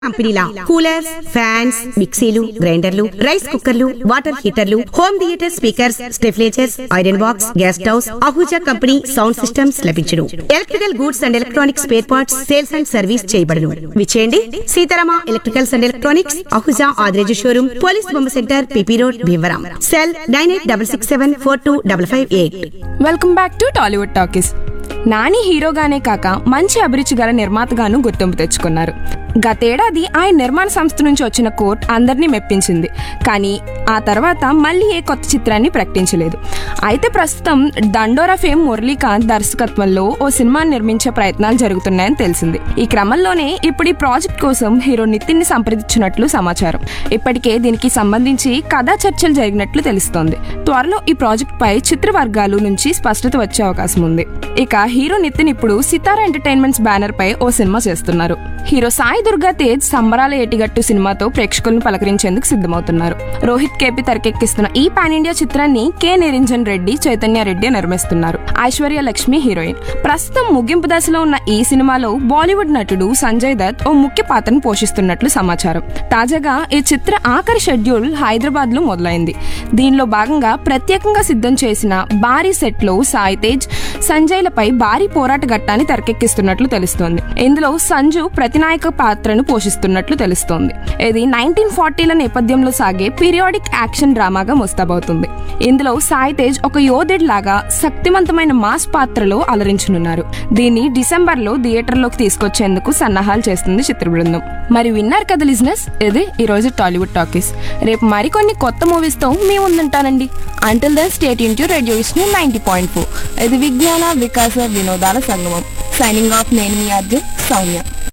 కంపెనీల coolers fans మిక్సీలు గ్రైండర్లు రైస్ కుక్కర్లు వాటర్ హీటర్లు హోమ్ థియేటర్ స్పీకర్స్ స్టెఫ్లేచర్స్ iron box gas stoves Ahuja company sound systems లభించును electrical goods and electronics spare parts sales and service చేయబడును విచేయండి Seetharama electricals and electronics Ahuja ఆదిరేజు షోరూమ్ పోలీస్ బొమ్మ centre P P road Bhimavaram cell nine eight double six seven four two double five eight welcome back to Tollywood talkies Nani హీరోగానే కాక మంచి అభిరుచి గల నిర్మాతగాను గుర్తింపు తెచ్చుకున్నారు గతేడాది ఆయన నిర్మాణ సంస్థ నుంచి వచ్చిన కోట్ అందరినీ మెప్పించింది కానీ ఆ తర్వాత మళ్ళీ ఏ కొత్త చిత్రాన్ని ప్రకటించలేదు అయితే ప్రస్తుతం దండోరా ఫేమ్ మురళీకాంత్ దర్శకత్వంలో ఓ సినిమాని నిర్మించే ప్రయత్నాలు జరుగుతున్నాయని తెలిసింది ఈ క్రమంలోనే ఇప్పుడు ఈ ప్రాజెక్ట్ కోసం హీరో నితిన్ ని సంప్రదించినట్లు సమాచారం ఇప్పటికే దీనికి సంబంధించి కథా చర్చలు జరిగినట్లు తెలుస్తోంది త్వరలో ఈ ప్రాజెక్ట్ పై చిత్ర వర్గాలు నుంచి స్పష్టత వచ్చే అవకాశం ఉంది ఇక హీరో నితిన్ ఇప్పుడు సితారా ఎంటర్టైన్మెంట్స్ బ్యానర్ పై ఓ సినిమా చేస్తున్నారు హీరో సాయి దుర్గా తేజ్ సంబరాల ఏటిగట్టు సినిమాతో ప్రేక్షకులను పలకరించేందుకు సిద్ధమవుతున్నారు రోహిత్ కేపి తెరకెక్కిస్తున్న ఈ పాన్ ఇండియా చిత్రాన్ని కె నిరంజన్ రెడ్డి చైతన్య రెడ్డి నిర్మిస్తున్నారు ఐశ్వర్య లక్ష్మి హీరోయిన్ ప్రస్తుతం ముగింపు దశలో ఉన్న ఈ సినిమాలో బాలీవుడ్ నటుడు సంజయ్ దత్ ఓ ముఖ్య పాత్రను పోషిస్తున్నట్లు సమాచారం తాజాగా ఈ చిత్ర ఆఖరి షెడ్యూల్ హైదరాబాద్ లో మొదలైంది దీనిలో భాగంగా ప్రత్యేకంగా సిద్ధం చేసిన భారీ సెట్ లో సాయి తేజ్ సంజయ్లపై భారీ పోరాట ఘట్టాన్ని తెరకెక్కిస్తున్నట్లు తెలుస్తోంది ఇందులో సంజు ప్రతినాయక పాత్రను పోషిస్తున్నట్లు తెలుస్తోంది ఇది నైన్టీన్ ఫార్టీల నేపథ్యంలో సాగే పీరియాడిక్ యాక్షన్ డ్రామాగా ముస్తాబవుతుంది ఇందులో సాయి తేజ్ ఒక యోధుడి లాగా శక్తివంతమైన మాస్ పాత్రలో అలరించనున్నారు దీన్ని డిసెంబర్ లో థియేటర్లోకి తీసుకొచ్చేందుకు సన్నాహాలు చేస్తుంది చిత్ర బృందం మరి విన్నారు కదా లిజినెస్ ఇది ఈ రోజు టాలీవుడ్ టాకీస్ రేపు మరికొన్ని కొత్త మూవీస్ తో మీ ముందుంటానండి until then stay tuned radio Vishnu ninety point four ఇది విజ్ఞాన వికాస వినోదాల సంగమం సైనింగ్ ఆఫ్ నేను మీ అర్జున్ సౌమ్య